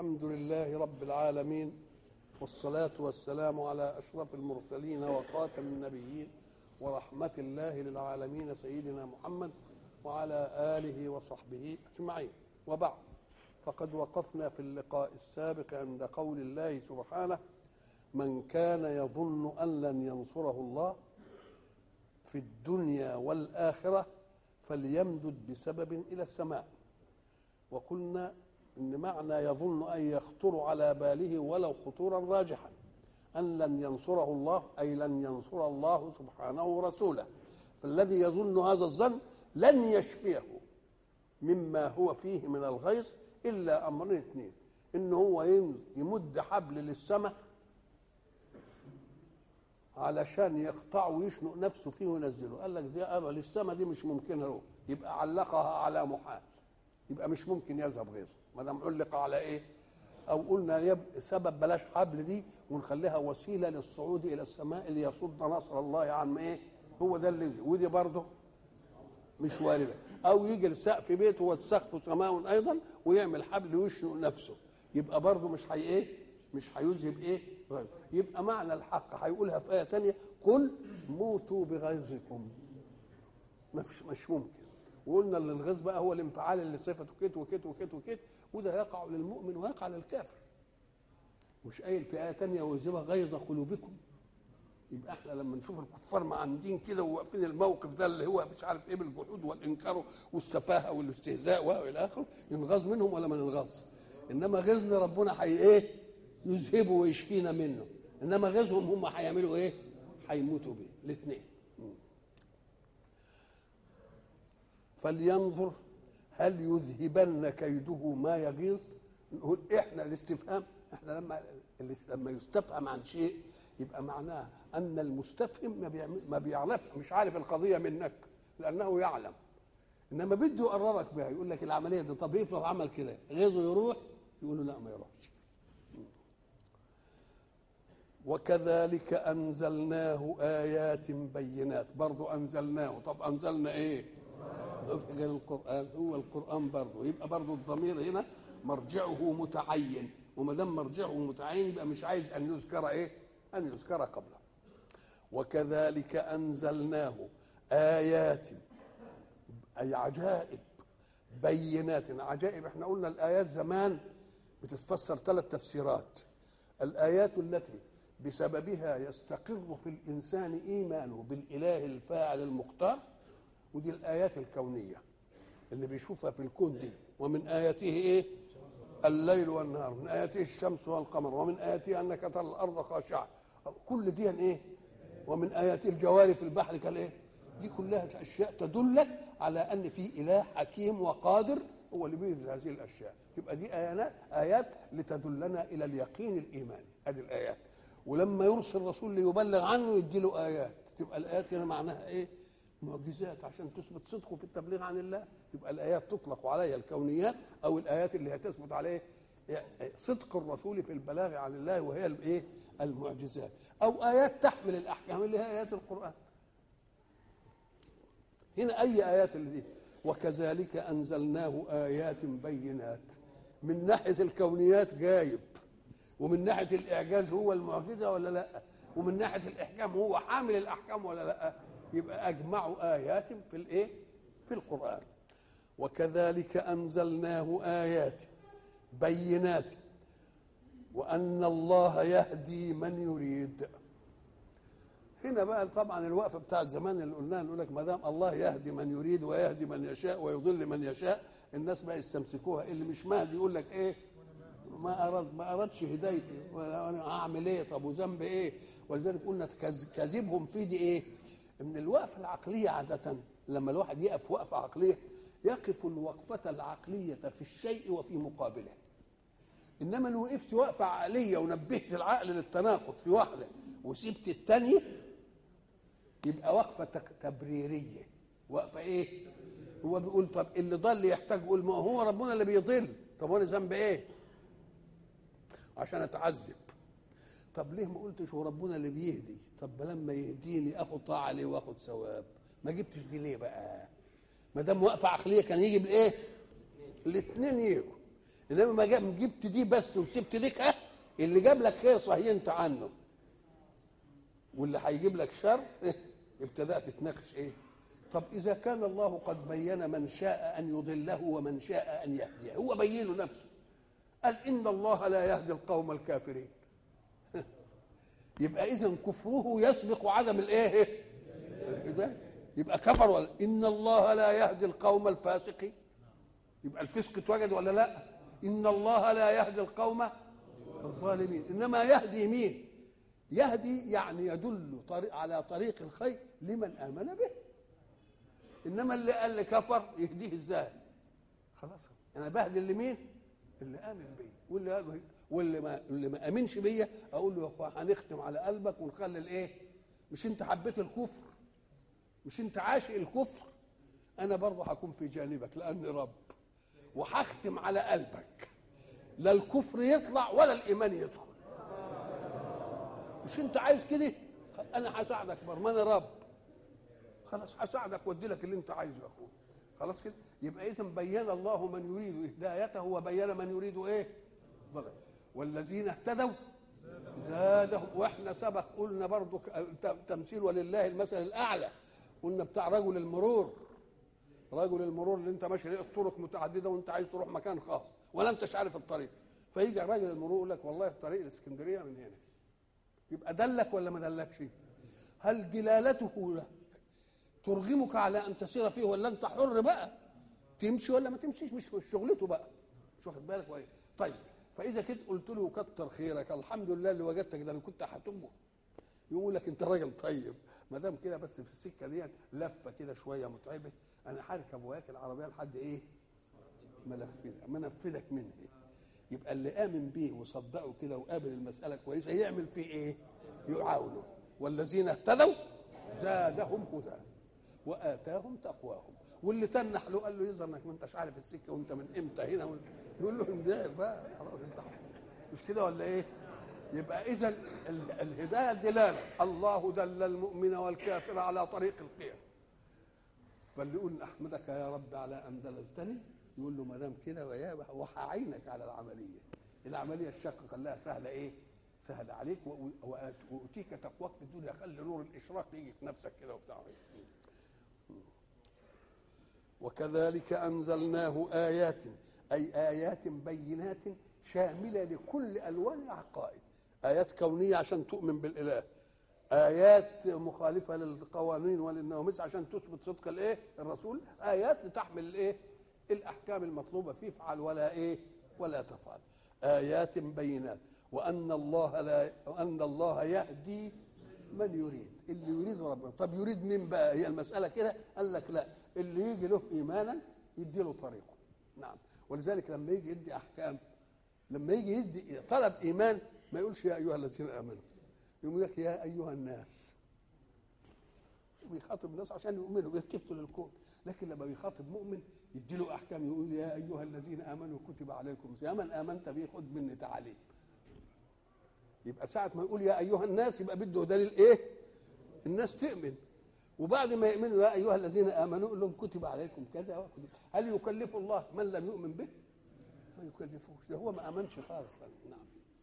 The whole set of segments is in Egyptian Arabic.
الحمد لله رب العالمين والصلاة والسلام على أشرف المرسلين وخاتم النبيين ورحمة الله للعالمين سيدنا محمد وعلى آله وصحبه أجمعين وبعد فقد وقفنا في اللقاء السابق عند قول الله سبحانه من كان يظن أن لن ينصره الله في الدنيا والآخرة فليمدد بسبب إلى السماء وقلنا ان معنى يظن ان يخطر على باله ولو خطورا راجحا ان لن ينصره الله اي لن ينصر الله سبحانه رسوله فالذي يظن هذا الظن لن يشفيه مما هو فيه من الغيظ الا امرين اثنين ان هو يمد حبل للسماء علشان يقطعه ويشنق نفسه فيه وينزله قال لك دي أبا للسماء دي مش ممكنه له يبقى علقها على محال يبقى مش ممكن يذهب غيظه ما دام علق على ايه او قلنا يب سبب بلاش حبل دي ونخليها وسيله للصعود الى السماء ليصد نصر الله عن ايه هو ده اللي ودي برضه مش وارده او يجي لسقف بيته والسقف سماء ايضا ويعمل حبل ويشنق نفسه يبقى برضه مش هي ايه مش هيذهب ايه غيظه يبقى معنى الحق هيقولها في ايه ثانيه قل موتوا بغيظكم مش مش ممكن وقلنا ان الغيظ بقى هو الانفعال اللي صفته كت وكت وكت وكت وده يقع للمؤمن ويقع للكافر مش قايل في ايه ثانيه ويذهب غيظ قلوبكم يبقى احنا لما نشوف الكفار معاندين كده وواقفين الموقف ده اللي هو مش عارف ايه بالجحود والانكار والسفاهه والاستهزاء والى اخره ينغاظ منهم ولا ما ننغاظ انما غيظنا ربنا حي ايه يذهبه ويشفينا منه انما غيظهم هم هيعملوا ايه هيموتوا بيه الاثنين فلينظر هل يذهبن كيده ما يغيظ نقول احنا الاستفهام احنا لما لما يستفهم عن شيء يبقى معناه ان المستفهم ما بيعمل ما بيعرف مش عارف القضيه منك لانه يعلم انما بده يقررك بها يقول لك العمليه دي طب افرض عمل كده غيظه يروح يقول له لا ما يروحش وكذلك انزلناه ايات بينات برضو انزلناه طب انزلنا ايه غير القرآن هو القرآن برضه يبقى برضه الضمير هنا مرجعه متعين وما دام مرجعه متعين يبقى مش عايز أن يذكر إيه؟ أن يذكر قبله وكذلك أنزلناه آيات أي عجائب بينات عجائب احنا قلنا الآيات زمان بتتفسر ثلاث تفسيرات الآيات التي بسببها يستقر في الإنسان إيمانه بالإله الفاعل المختار ودي الآيات الكونية اللي بيشوفها في الكون دي ومن آياته إيه؟ الليل والنهار من آياته الشمس والقمر ومن آياته أنك ترى الأرض خاشعة كل دي إيه؟ ومن آياته الجواري في البحر كالإيه؟ دي كلها أشياء تدلك على أن في إله حكيم وقادر هو اللي بينزل هذه الأشياء تبقى دي آيات آيات لتدلنا إلى اليقين الإيماني هذه الآيات ولما يرسل رسول ليبلغ عنه يدي له آيات تبقى الآيات هنا معناها إيه؟ معجزات عشان تثبت صدقه في التبليغ عن الله تبقى الايات تطلق عليها الكونيات او الايات اللي هتثبت عليه صدق الرسول في البلاغ عن الله وهي الايه المعجزات او ايات تحمل الاحكام اللي هي ايات القران هنا اي ايات اللي دي وكذلك انزلناه ايات بينات من ناحيه الكونيات جايب ومن ناحيه الاعجاز هو المعجزه ولا لا ومن ناحيه الاحكام هو حامل الاحكام ولا لا يبقى اجمعوا ايات في الايه في القران وكذلك انزلناه ايات بينات وان الله يهدي من يريد هنا بقى طبعا الوقفه بتاعت زمان اللي قلناها نقول لك ما دام الله يهدي من يريد ويهدي من يشاء ويضل من يشاء الناس بقى يستمسكوها اللي مش مهدي يقول لك ايه ما اراد ما ارادش هدايتي انا اعمل ايه طب وذنب ايه ولذلك قلنا كذبهم في دي ايه ان الوقفه العقليه عاده لما الواحد يقف وقفه عقليه يقف الوقفه العقليه في الشيء وفي مقابله انما لو وقفت وقفه عقليه ونبهت العقل للتناقض في واحده وسبت الثانيه يبقى وقفه تبريريه وقفه ايه هو بيقول طب اللي ضل يحتاج يقول ما هو ربنا اللي بيضل طب وانا ذنب ايه عشان اتعذب طب ليه ما قلتش هو ربنا اللي بيهدي طب لما يهديني اخد طاعه عليه واخد ثواب ما جبتش دي ليه بقى ما دام وقفه عقليه كان يجي بالايه الاثنين يجوا انما ما جاب- جبت دي بس وسبت ديك اه اللي جاب لك خير صهينت عنه واللي هيجيب لك شر ابتدات تتناقش ايه طب اذا كان الله قد بين من شاء ان يضله ومن شاء ان يهديه هو بينه نفسه قال ان الله لا يهدي القوم الكافرين يبقى اذا كفره يسبق عدم الايه الهدايه يبقى كفر ولا ان الله لا يهدي القوم الفاسقين يبقى الفسق اتوجد ولا لا ان الله لا يهدي القوم الظالمين انما يهدي مين يهدي يعني يدل طريق على طريق الخير لمن امن به انما اللي قال لي كفر يهديه ازاي خلاص انا بهدي اللي مين اللي امن بيا واللي قال واللي ما اللي ما امنش بيا اقول له يا اخويا هنختم على قلبك ونخلي الايه مش انت حبيت الكفر مش انت عاشق الكفر انا برضه هكون في جانبك لاني رب وهختم على قلبك لا الكفر يطلع ولا الايمان يدخل مش انت عايز كده انا هساعدك برضه ما انا رب خلاص هساعدك وادي لك اللي انت عايزه يا اخويا خلاص كده يبقى اذا بين الله من يريد هدايته وبين من يريد ايه ضلال والذين اهتدوا زادهم واحنا سبق قلنا برضو ك- ت- تمثيل ولله المثل الاعلى قلنا بتاع رجل المرور رجل المرور اللي انت ماشي لقيت طرق متعدده وانت عايز تروح مكان خاص ولا انتش عارف الطريق فيجي راجل المرور يقول لك والله الطريق الاسكندريه من هنا يبقى دلك ولا ما دلكش هل دلالته لك ترغمك على ان تسير فيه ولا انت حر بقى تمشي ولا ما تمشيش مش مش شغلته بقى مش واخد بالك ولا إيه؟ طيب فاذا كنت قلت له كتر خيرك الحمد لله اللي وجدتك ده انا كنت هتمه يقول لك انت راجل طيب ما دام كده بس في السكه دي لفه كده شويه متعبه انا هركب وياك العربيه لحد ايه ملفلك منفذك منها يبقى اللي امن بيه وصدقه كده وقابل المساله كويسه يعمل فيه ايه يعاونه والذين اهتدوا زادهم هدى واتاهم تقواهم واللي تنح له قال له يظهر انك ما انتش عارف السكه وانت من امتى هنا و- يقول له اندهر بقى خلاص انت مش كده ولا ايه؟ يبقى اذا ال- الهدايه دلاله الله دل المؤمن والكافر على طريق القيم فاللي يقول احمدك يا رب على ان دللتني يقول له ما دام كده ويا وهعينك على العمليه العمليه الشاقه خلاها سهله ايه؟ سهله عليك وأ- وأت- واوتيك تقواك في الدنيا خلي نور الاشراق يجي في نفسك كده وبتاع وكذلك انزلناه ايات اي ايات بينات شامله لكل الوان العقائد ايات كونيه عشان تؤمن بالاله ايات مخالفه للقوانين وللنواميس عشان تثبت صدق الايه الرسول ايات لتحمل الايه الاحكام المطلوبه فيه افعل ولا ايه ولا تفعل ايات بينات وان الله لا وان الله يهدي من يريد اللي يريد ربنا طب يريد مين بقى هي المسألة كده قال لك لا اللي يجي له إيمانا يدي له طريقه نعم ولذلك لما يجي يدي أحكام لما يجي يدي طلب إيمان ما يقولش يا أيها الذين آمنوا يقول لك يا أيها الناس بيخاطب الناس عشان يؤمنوا بيلتفتوا للكون لكن لما بيخاطب مؤمن يدي له احكام يقول يا ايها الذين امنوا كتب عليكم يا من امنت به خذ مني تعاليم يبقى ساعة ما يقول يا أيها الناس يبقى بده دليل إيه؟ الناس تؤمن وبعد ما يؤمنوا يا أيها الذين آمنوا يقول لهم كتب عليكم كذا وكذا هل يكلف الله من لم يؤمن به؟ ما يكلفوش ده هو ما آمنش خالص نعم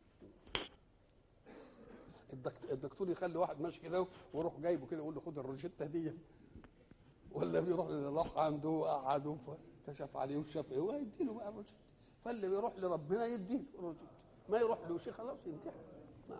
الدكتور, الدكتور يخلي واحد ماشي كده ويروح جايبه كده يقول له خد الروشته دي ولا بيروح راح عنده وقعده كشف عليه وشاف ايه ويديله بقى الروشته فاللي بيروح لربنا يديله الروشته ما يروح له شيء خلاص ينتهي نعم.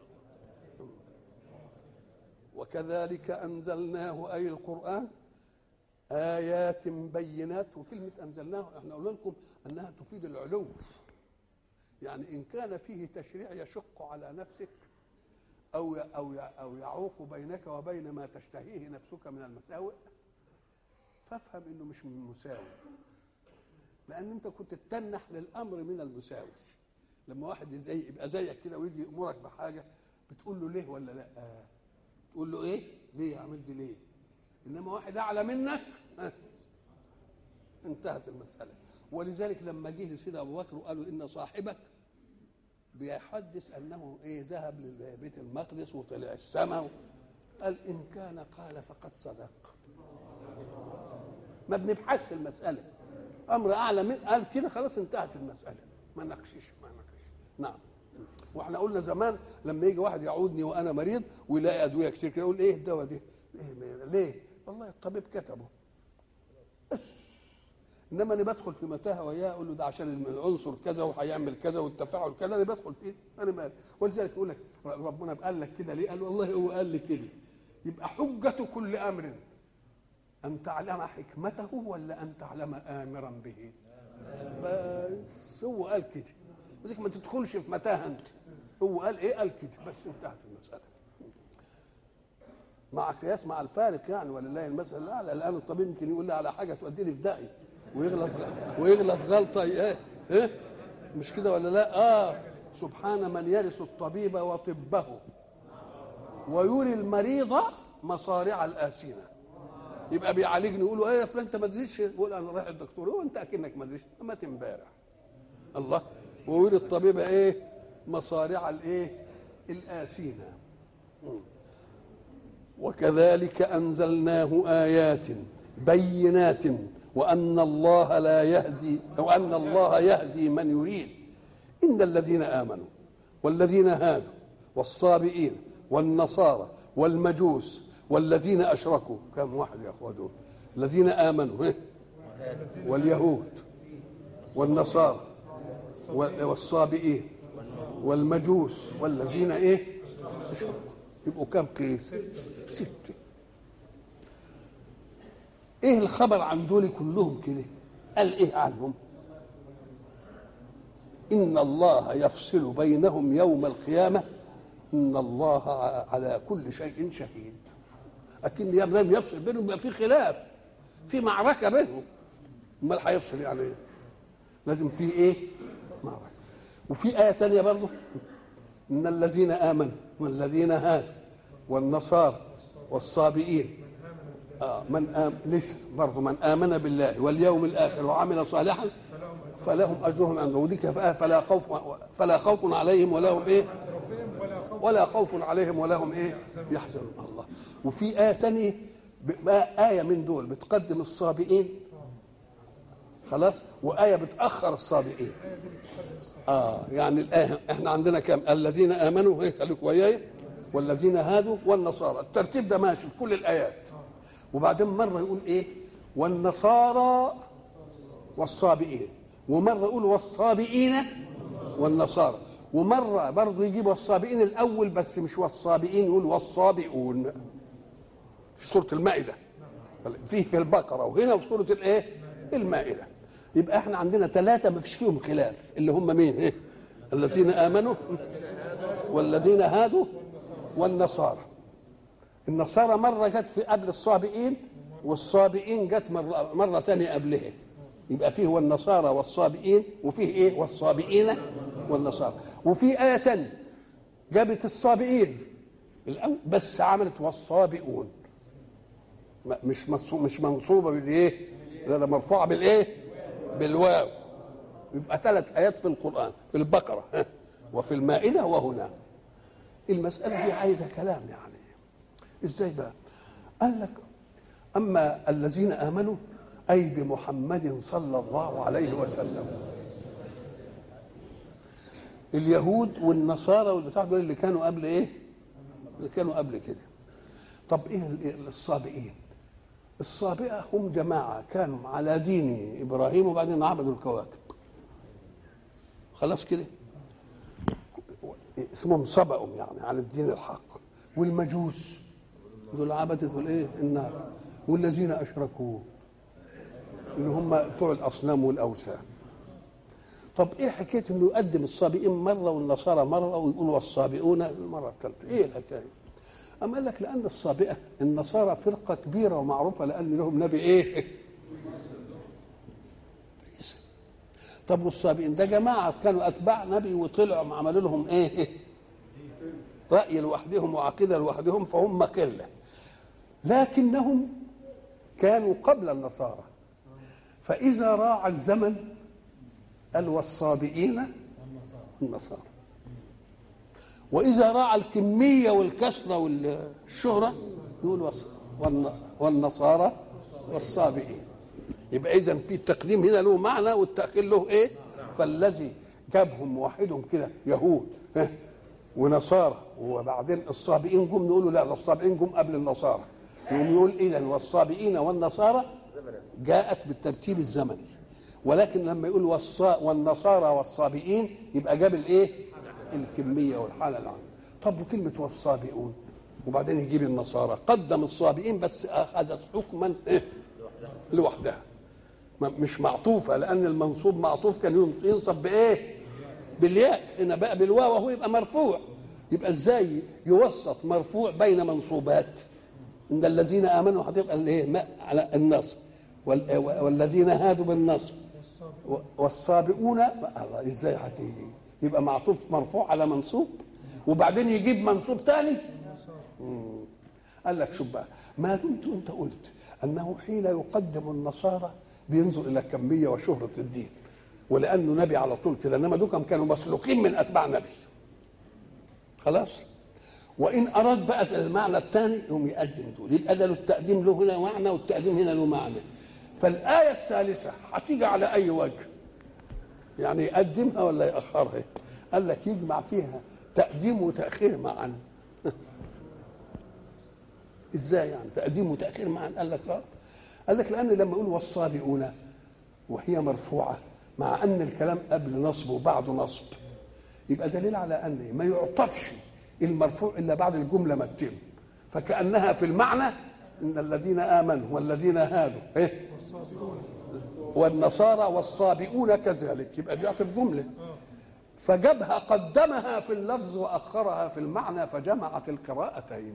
وكذلك انزلناه اي القران ايات بينات وكلمه انزلناه احنا قلنا لكم انها تفيد العلو يعني ان كان فيه تشريع يشق على نفسك او او او يعوق بينك وبين ما تشتهيه نفسك من المساوئ فافهم انه مش من مساوي لان انت كنت تتنح للامر من المساوي لما واحد زي يبقى زيك كده ويجي يامرك بحاجه بتقول له ليه ولا لا آه. تقول له ايه ليه عملت ليه انما واحد اعلى منك آه. انتهت المساله ولذلك لما جه لسيدنا ابو بكر وقالوا ان صاحبك بيحدث انه ايه ذهب لبيت المقدس وطلع السماء قال ان كان قال فقد صدق ما بنبحثش المساله امر اعلى من قال كده خلاص انتهت المساله ما نقشش ما نقشش نعم واحنا قلنا زمان لما يجي واحد يعودني وانا مريض ويلاقي ادويه كتير كده يقول ايه الدواء ده؟ إيه ليه؟ والله الطبيب كتبه انما انا بدخل في متاهه وياه اقول له ده عشان العنصر كذا وهيعمل كذا والتفاعل كذا انا بدخل فيه انا مالي ولذلك يقول لك ربنا قال لك كده ليه؟ قال والله هو قال لي كده يبقى حجة كل امر ان تعلم حكمته ولا ان تعلم امرا به بس هو قال كده ولذلك ما تدخلش في متاهه انت هو قال ايه قال كده بس انتهت المساله مع قياس مع الفارق يعني ولله المثل الاعلى الان الطبيب يمكن يقول لي على حاجه توديني في داهيه ويغلط ويغلط غلطه ايه ايه مش كده ولا لا اه سبحان من يرث الطبيب وطبه ويري المريض مصارع الآسنة يبقى بيعالجني يقول له ايه يا فلان انت ما تدريش يقول انا رايح الدكتور هو انت اكنك ما تدريش مات امبارح الله ويري الطبيب ايه مصارع الايه الآسنة وكذلك انزلناه ايات بينات وان الله لا يهدي وان الله يهدي من يريد ان الذين امنوا والذين هادوا والصابئين والنصارى والمجوس والذين اشركوا كم واحد يا اخوه دول الذين امنوا واليهود والنصارى والصابئين والمجوس والذين ايه اشركوا يبقوا كم قيس ستة ايه الخبر عن دول كلهم كده قال ايه عنهم ان الله يفصل بينهم يوم القيامه ان الله على كل شيء شهيد لكن لم يفصل بينهم يبقى في خلاف في معركه بينهم امال هيفصل يعني ايه لازم في ايه معركه وفي ايه ثانيه برضه ان الذين امنوا والذين هادوا والنصارى والصابئين آه من آم لسه برضه من امن بالله واليوم الاخر وعمل صالحا فلهم اجرهم عند وديك فلا خوف فلا خوف عليهم ولا هم ايه ولا خوف عليهم ولا هم ايه يحزنون الله وفي ايه ثانيه ايه من دول بتقدم الصابئين خلاص وايه بتاخر الصابئين اه يعني الايه احنا عندنا كم الذين امنوا هيك خليكم وياي والذين هادوا والنصارى الترتيب ده ماشي في كل الايات وبعدين مره يقول ايه والنصارى والصابئين ومره يقول والصابئين والنصارى ومره برضه يجيب والصابئين الاول بس مش والصابئين يقول والصابئون في سوره المائده فيه في البقره وهنا في سوره الايه المائده يبقى احنا عندنا ثلاثه ما فيش فيهم خلاف اللي هم مين ايه الذين امنوا والذين هادوا والنصارى النصارى مره جت في قبل الصابئين والصابئين جت مره مره ثانيه قبلها يبقى فيه والنصارى والصابئين وفيه ايه والصابئين والنصارى وفي ايه ثانيه جابت الصابئين الاول بس عملت والصابئون مش مش منصوبه بالايه لا مرفوعه بالايه بالواو يبقى ثلاث ايات في القران في البقره وفي المائده وهنا المساله دي عايزه كلام يعني ازاي بقى قال لك اما الذين امنوا اي بمحمد صلى الله عليه وسلم اليهود والنصارى والبتاع دول اللي كانوا قبل ايه اللي كانوا قبل كده طب ايه الصابئين الصابئه هم جماعه كانوا على دين ابراهيم وبعدين عبدوا الكواكب خلاص كده اسمهم صبأوا يعني على الدين الحق والمجوس دول عبدة الايه النار والذين اشركوا اللي هم بتوع الاصنام والاوثان طب ايه حكايه انه يقدم الصابئين مره والنصارى مره ويقول والصابئون المره الثالثه ايه الحكايه أما قال لك لأن الصابئة النصارى فرقة كبيرة ومعروفة لأن لهم نبي إيه؟ عيسى طب والصابئين ده جماعة كانوا أتباع نبي وطلعوا عملوا لهم إيه؟ رأي لوحدهم وعقيدة لوحدهم فهم قلة لكنهم كانوا قبل النصارى فإذا راع الزمن قال والصابئين النصارى واذا راعى الكميه والكثره والشهره يقول والنصارى والصابئين يبقى اذا في التقديم هنا له معنى والتاخير له ايه فالذي جابهم وحدهم كده يهود ها ونصارى وبعدين الصابئين جم نقولوا لا ده الصابئين جم قبل النصارى يقوم يقول اذا والصابئين والنصارى جاءت بالترتيب الزمني ولكن لما يقول والصا والنصارى والصابئين يبقى جاب الايه؟ الكميه والحاله العامه طب وكلمه والصابئون وبعدين يجيب النصارى قدم الصابئين بس اخذت حكما إيه؟ لوحدها ما- مش معطوفه لان المنصوب معطوف كان ينصب بايه؟ بالياء هنا بقى بالواو وهو يبقى مرفوع يبقى ازاي يوسط مرفوع بين منصوبات ان الذين امنوا هتبقى الايه ما- على النصب وال- والذين هادوا بالنصب و- والسابقون الله ازاي هتيجي يبقى معطوف مرفوع على منصوب وبعدين يجيب منصوب ثاني قال لك شوف بقى ما دمت انت قلت انه حين يقدم النصارى بينظر الى كميه وشهره الدين ولانه نبي على طول كده انما دوكم كانوا مسلوقين من اتباع نبي خلاص وان اراد بقى المعنى الثاني يقوم يقدم دول يبقى ده له التقديم له هنا معنى والتقديم هنا له معنى فالايه الثالثه هتيجي على اي وجه يعني يقدمها ولا ياخرها قال لك يجمع فيها تقديم وتاخير معا ازاي يعني تقديم وتاخير معا قال لك اه قال لك لان لما يقول والصابئون وهي مرفوعه مع ان الكلام قبل نصب وبعد نصب يبقى دليل على ان ما يعطفش المرفوع الا بعد الجمله ما تتم فكانها في المعنى ان الذين امنوا والذين هادوا ايه والنصارى والصابئون كذلك يبقى بيعطف جمله فجابها قدمها في اللفظ واخرها في المعنى فجمعت القراءتين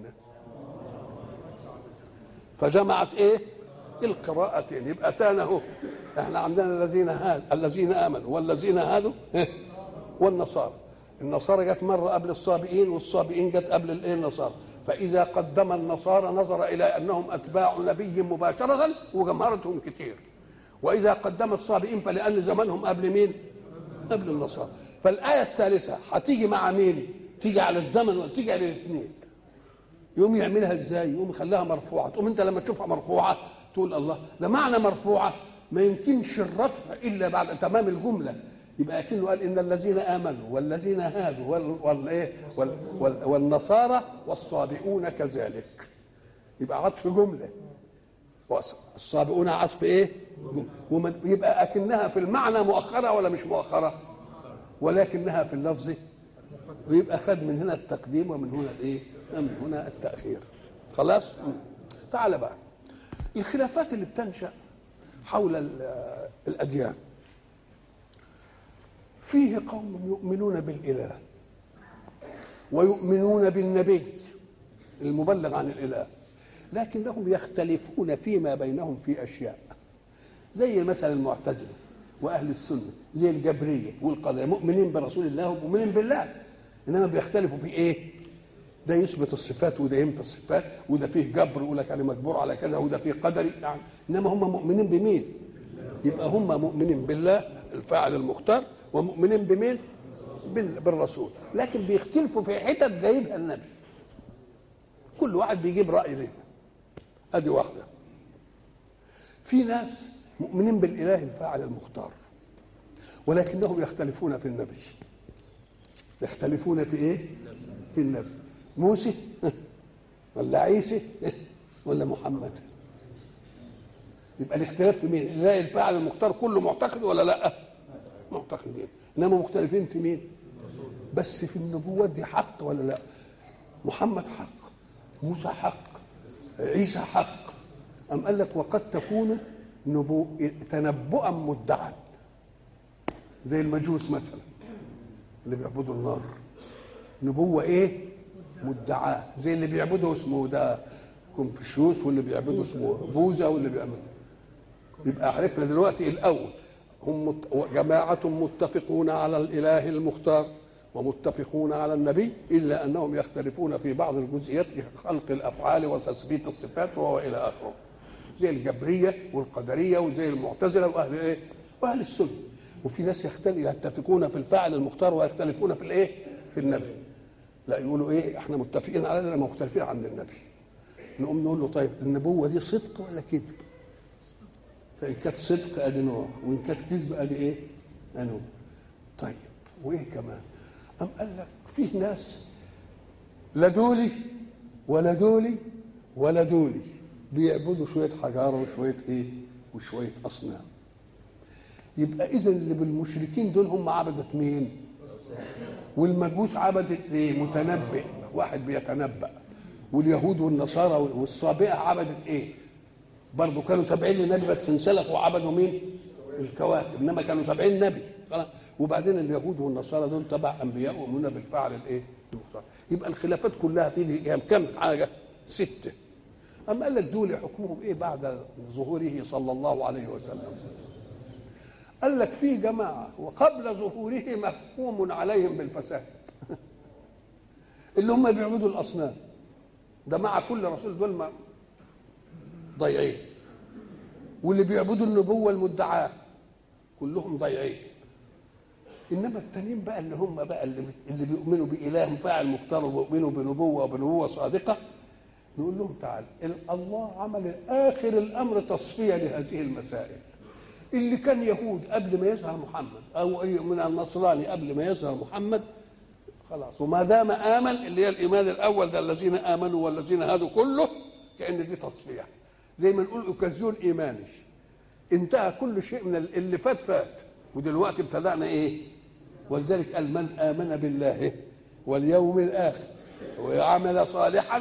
فجمعت ايه القراءتين يبقى تانا اهو احنا عندنا الذين هاد الذين امنوا والذين هادوا إيه؟ والنصارى النصارى جت مره قبل الصابئين والصابئين جت قبل الايه النصارى فاذا قدم النصارى نظر الى انهم اتباع نبي مباشره وجمهرتهم كتير واذا قدم الصابئين فلان زمانهم قبل مين قبل النصارى فالايه الثالثه هتيجي مع مين تيجي على الزمن ولا تيجي على الاثنين يقوم يعملها ازاي يقوم يخليها مرفوعه تقوم انت لما تشوفها مرفوعه تقول الله ده معنى مرفوعه ما يمكنش الرفع الا بعد تمام الجمله يبقى كأنه قال ان الذين امنوا والذين هادوا وال والايه وال وال والنصارى والصابئون كذلك يبقى عطف جمله الصابئون عطف ايه وما- يبقى اكنها في المعنى مؤخره ولا مش مؤخره ولكنها في اللفظ ويبقى خد من هنا التقديم ومن هنا الايه من هنا التاخير خلاص مم. تعال بقى الخلافات اللي بتنشا حول ال- الاديان فيه قوم يؤمنون بالاله ويؤمنون بالنبي المبلغ عن الاله لكنهم يختلفون فيما بينهم في اشياء زي مثلا المعتزله واهل السنه زي الجبريه والقدريه مؤمنين برسول الله ومؤمنين بالله انما بيختلفوا في ايه؟ ده يثبت الصفات وده ينفي الصفات وده فيه جبر يقول لك انا مجبور على كذا وده فيه قدري يعني انما هم مؤمنين بمين؟ يبقى هم مؤمنين بالله الفاعل المختار ومؤمنين بمين؟ بال- بالرسول لكن بيختلفوا في حتت جايبها النبي كل واحد بيجيب راي ليه ادي واحده في ناس مؤمنين بالاله الفاعل المختار ولكنهم يختلفون في النبي يختلفون في ايه في النبي موسى ولا عيسى ولا محمد يبقى الاختلاف في مين الاله الفاعل المختار كله معتقد ولا لا معتقدين انما مختلفين في مين بس في النبوات دي حق ولا لا محمد حق موسى حق عيسى حق أم قال لك وقد تكون نبو... تنبؤا مدعا زي المجوس مثلا اللي بيعبدوا النار نبوة ايه مدعاة زي اللي بيعبدوا اسمه ده كونفوشيوس واللي بيعبدوا اسمه بوذا واللي بيعبدوا يبقى عرفنا دلوقتي الاول هم مت... جماعة متفقون على الاله المختار ومتفقون على النبي الا انهم يختلفون في بعض الجزئيات خلق الافعال وتثبيت الصفات وهو الى اخره زي الجبريه والقدريه وزي المعتزله واهل ايه؟ واهل السنه وفي ناس يختلف يتفقون في الفاعل المختار ويختلفون في الايه؟ في النبي لا يقولوا ايه احنا متفقين على ده لما مختلفين عند النبي نقوم نقول له طيب النبوه دي صدق ولا كذب؟ فان كانت صدق ادي نوع وان كانت كذب ادي ايه؟ انواع طيب وايه كمان ام قال لك فيه ناس لا دولي ولا دولي ولا دولي بيعبدوا شويه حجاره وشويه ايه وشويه اصنام يبقى اذا اللي بالمشركين دول هم عبده مين والمجوس عبدت ايه متنبئ واحد بيتنبأ واليهود والنصارى والصابئه عبدت ايه برضه كانوا تابعين للنبي بس انسلخوا وعبدوا مين الكواكب انما كانوا تابعين النبي خلاص وبعدين اليهود والنصارى دول تبع انبياء يؤمنون بالفعل الايه المختار يبقى الخلافات كلها في دي كم حاجه سته اما قال لك دول حكمهم ايه بعد ظهوره صلى الله عليه وسلم قال لك في جماعه وقبل ظهوره محكوم عليهم بالفساد اللي هم بيعبدوا الاصنام ده مع كل رسول دول ما ضايعين واللي بيعبدوا النبوه المدعاه كلهم ضايعين انما التانيين بقى اللي هم بقى اللي, اللي بيؤمنوا باله فاعل مختار وبيؤمنوا بنبوه وبنبوه صادقه نقول لهم تعال الله عمل اخر الامر تصفيه لهذه المسائل اللي كان يهود قبل ما يظهر محمد او اي من النصراني قبل ما يظهر محمد خلاص وما دام امن اللي هي الايمان الاول ده الذين امنوا والذين هادوا كله كان دي تصفيه زي ما نقول اوكازيون ايماني انتهى كل شيء من اللي فات فات ودلوقتي ابتدانا ايه ولذلك قال من امن بالله واليوم الاخر وعمل صالحا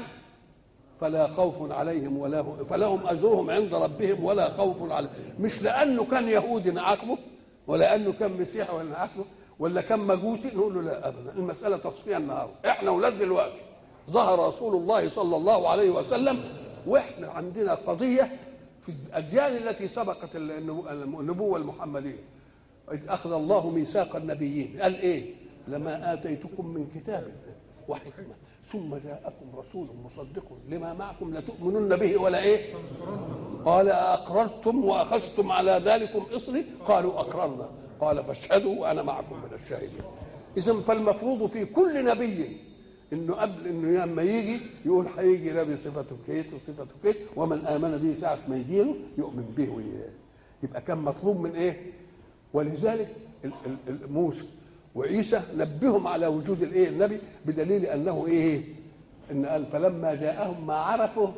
فلا خوف عليهم ولا هم فلهم اجرهم عند ربهم ولا خوف عليهم مش لانه كان يهودي نعاقبه ولا انه كان مسيحي ولا نعاقبه ولا كان مجوسي نقول له لا ابدا المساله تصفيه النهارده احنا اولاد دلوقتي ظهر رسول الله صلى الله عليه وسلم واحنا عندنا قضيه في الاديان التي سبقت النبوه المحمديه اذ اخذ الله ميثاق النبيين قال ايه لما اتيتكم من كتاب وحكمه ثم جاءكم رسول مصدق لما معكم لتؤمنن به ولا ايه قال أقررتم وأخذتم على ذلكم إصري قالوا أقررنا قال فاشهدوا وأنا معكم من الشاهدين إذا فالمفروض في كل نبي انه قبل انه لما يجي يقول هيجي نبي صفته كيت وصفته كيت ومن امن به ساعه ما يجي له يؤمن به وإياه يبقى كان مطلوب من ايه؟ ولذلك موسى وعيسى نبههم على وجود الايه النبي بدليل انه ايه ان قال فلما جاءهم ما عرفوا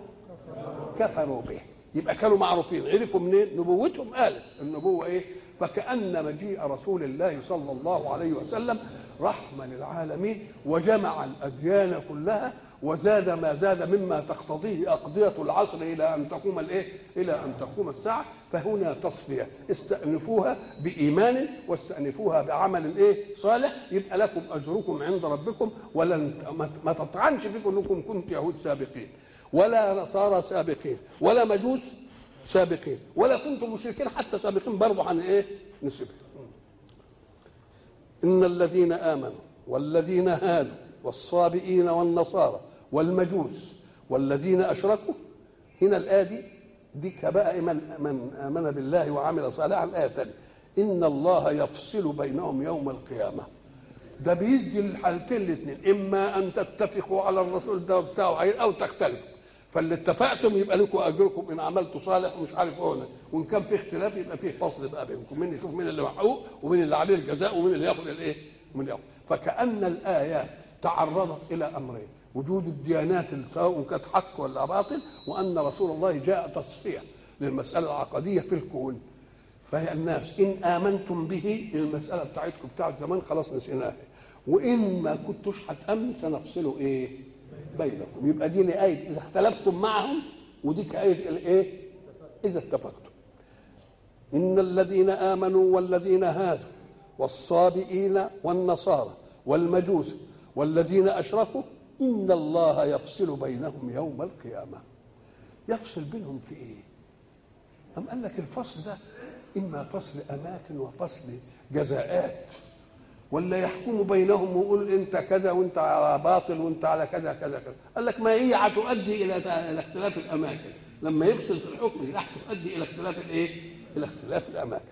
كفروا به يبقى كانوا معروفين عرفوا منين نبوتهم قالت النبوه ايه فكأن مجيء رسول الله صلى الله عليه وسلم رحمة للعالمين وجمع الأديان كلها وزاد ما زاد مما تقتضيه أقضية العصر إلى أن تقوم الإيه؟ إلى أن تقوم الساعة فهنا تصفية استأنفوها بإيمان واستأنفوها بعمل إيه؟ صالح يبقى لكم أجركم عند ربكم ولن ما تطعنش فيكم أنكم كنتم يهود سابقين ولا نصارى سابقين ولا مجوس سابقين ولا كنتم مشركين حتى سابقين برضه عن ايه نسبه ان الذين امنوا والذين هادوا والصابئين والنصارى والمجوس والذين اشركوا هنا الايه دي دي بقى من من امن بالله وعمل صالحا الايه ثانيه ان الله يفصل بينهم يوم القيامه ده بيدي الحالتين الاثنين اما ان تتفقوا على الرسول ده بتاعه او تختلفوا فاللي اتفقتم يبقى لكم اجركم ان عملتوا صالح ومش عارف ايه وان كان في اختلاف يبقى في فصل بقى بينكم مين يشوف مين اللي محقوق ومين اللي عليه الجزاء ومين اللي ياخذ الايه ومين ياخذ فكان الايات تعرضت الى امرين وجود الديانات سواء كانت حق ولا باطل وان رسول الله جاء تصفيه للمساله العقديه في الكون فهي الناس ان امنتم به المساله بتاعتكم بتاعت زمان خلاص نسيناها وان ما كنتوش هتامنوا سنفصلوا ايه بينكم يبقى دي لآية إذا اختلفتم معهم ودي كآية الإيه؟ إذا اتفقتم إن الذين آمنوا والذين هادوا والصابئين والنصارى والمجوس والذين أشركوا إن الله يفصل بينهم يوم القيامة يفصل بينهم في إيه؟ أم قال لك الفصل ده إما فصل أماكن وفصل جزاءات ولا يحكم بينهم ويقول انت كذا وانت على باطل وانت على كذا كذا كذا قال لك ما هي هتؤدي الى الى اختلاف الاماكن لما يفصل في الحكم راح تؤدي الى اختلاف الايه الى اختلاف الاماكن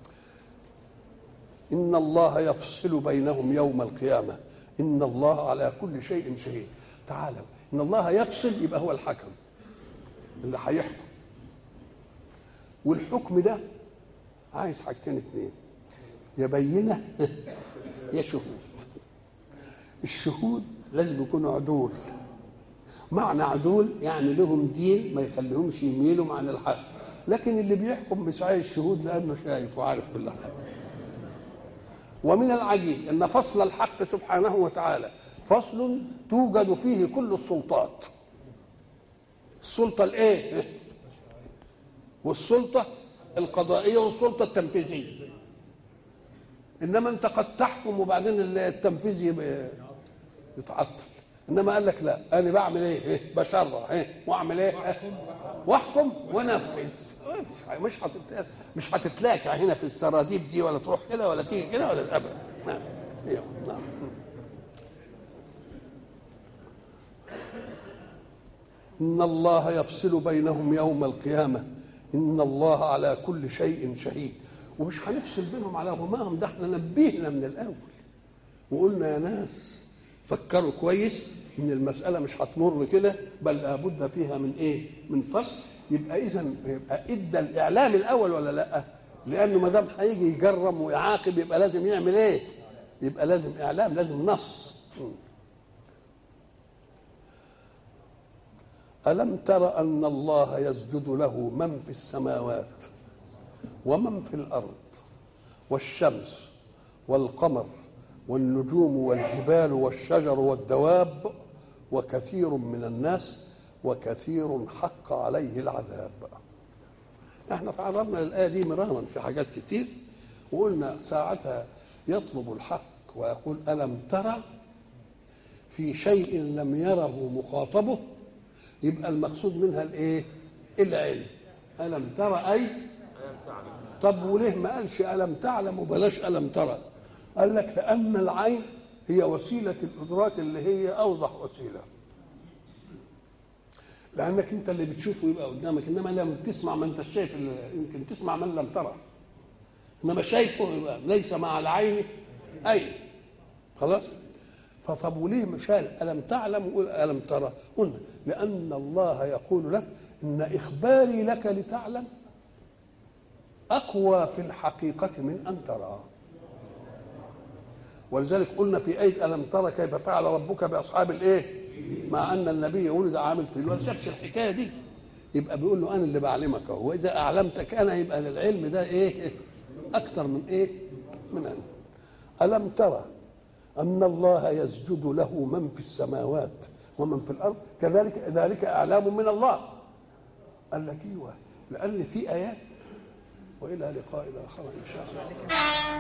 ان الله يفصل بينهم يوم القيامه ان الله على كل شيء شهيد تعالوا ان الله يفصل يبقى هو الحكم اللي هيحكم والحكم ده عايز حاجتين اتنين يا بينه يا شهود الشهود لازم يكونوا عدول معنى عدول يعني لهم دين ما يخليهمش يميلوا عن الحق لكن اللي بيحكم بسعي الشهود لانه شايف وعارف كل حاجه ومن العجيب ان فصل الحق سبحانه وتعالى فصل توجد فيه كل السلطات السلطه الايه والسلطه القضائيه والسلطه التنفيذيه انما انت قد تحكم وبعدين التنفيذ يبقى يتعطل انما قال لك لا انا بعمل ايه, إيه؟ بشرع ايه واعمل ايه واحكم وانفذ مش هتت... مش هتتلاقى هنا في السراديب دي ولا تروح كده ولا تيجي كده ولا ابدا نعم نعم ان الله يفصل بينهم يوم القيامه ان الله على كل شيء شهيد ومش هنفصل بينهم على غماهم ده احنا نبهنا من الاول وقلنا يا ناس فكروا كويس ان المساله مش هتمر كده بل لابد فيها من ايه من فصل يبقى اذا يبقى ادى الاعلام الاول ولا لا لانه ما دام هيجي يجرم ويعاقب يبقى لازم يعمل ايه يبقى لازم اعلام لازم نص الم تر ان الله يسجد له من في السماوات ومن في الارض والشمس والقمر والنجوم والجبال والشجر والدواب وكثير من الناس وكثير حق عليه العذاب احنا تعرضنا للآية دي مرارا في حاجات كتير وقلنا ساعتها يطلب الحق ويقول ألم ترى في شيء لم يره مخاطبه يبقى المقصود منها الايه العلم ألم ترى أي طب وليه ما قالش ألم تعلم وبلاش ألم ترى قال لك لأن العين هي وسيلة الإدراك اللي هي أوضح وسيلة لأنك أنت اللي بتشوفه يبقى قدامك إنما لما تسمع ما أنت شايف يمكن تسمع من لم ترى إنما شايفه يبقى ليس مع العين أي خلاص فطب وليه مش قال ألم تعلم وقول ألم ترى قلنا لأن الله يقول لك إن إخباري لك لتعلم أقوى في الحقيقة من أن ترى ولذلك قلنا في آية ألم ترى كيف فعل ربك بأصحاب الإيه؟ مع أن النبي ولد عامل في الولد شافش الحكاية دي يبقى بيقول له أنا اللي بعلمك أهو وإذا أعلمتك أنا يبقى للعلم ده إيه؟ أكثر من إيه؟ من علم ألم ترى أن الله يسجد له من في السماوات ومن في الأرض كذلك ذلك إعلام من الله قال لك ايوه لأن في آيات وإلى لقاء آخر إن شاء الله